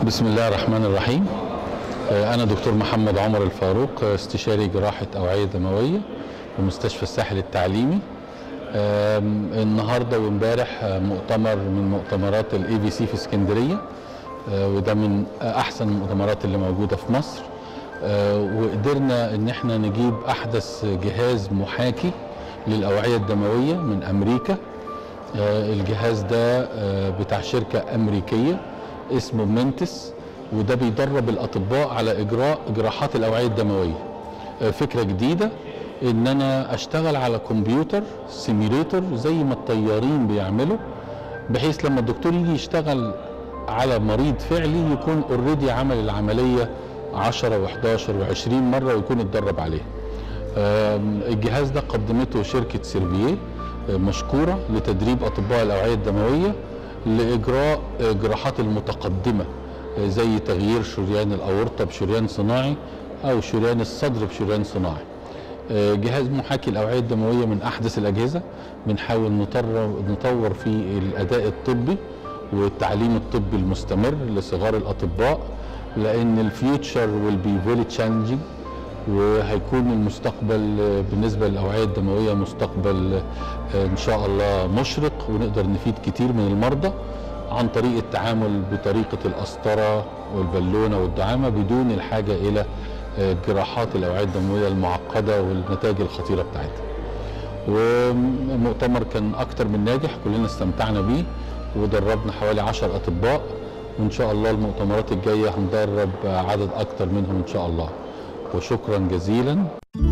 بسم الله الرحمن الرحيم أنا دكتور محمد عمر الفاروق استشاري جراحة أوعية دموية بمستشفى الساحل التعليمي النهارده وامبارح مؤتمر من مؤتمرات الاي في سي في اسكندريه وده من احسن المؤتمرات اللي موجوده في مصر وقدرنا ان احنا نجيب احدث جهاز محاكي للاوعيه الدمويه من امريكا الجهاز ده بتاع شركه امريكيه اسمه منتس وده بيدرب الاطباء على اجراء جراحات الاوعيه الدمويه فكره جديده ان انا اشتغل على كمبيوتر سيميوليتور زي ما الطيارين بيعملوا بحيث لما الدكتور يجي يشتغل على مريض فعلي يكون اوريدي عمل العمليه 10 و11 و20 مره ويكون اتدرب عليها. الجهاز ده قدمته شركه سيرفيه مشكوره لتدريب اطباء الاوعيه الدمويه لاجراء جراحات المتقدمه زي تغيير شريان الاورطه بشريان صناعي او شريان الصدر بشريان صناعي. جهاز محاكي الاوعيه الدمويه من احدث الاجهزه بنحاول نطور في الاداء الطبي والتعليم الطبي المستمر لصغار الاطباء لان الفيوتشر ويل بي فيري تشالنجينج وهيكون المستقبل بالنسبه للاوعيه الدمويه مستقبل ان شاء الله مشرق ونقدر نفيد كتير من المرضى عن طريق التعامل بطريقه القسطره والبالونه والدعامه بدون الحاجه الى جراحات الاوعيه الدمويه المعقده والنتائج الخطيره بتاعتها. ومؤتمر كان اكتر من ناجح كلنا استمتعنا بيه ودربنا حوالي 10 اطباء وان شاء الله المؤتمرات الجايه هندرب عدد اكتر منهم ان شاء الله. وشكرا جزيلا.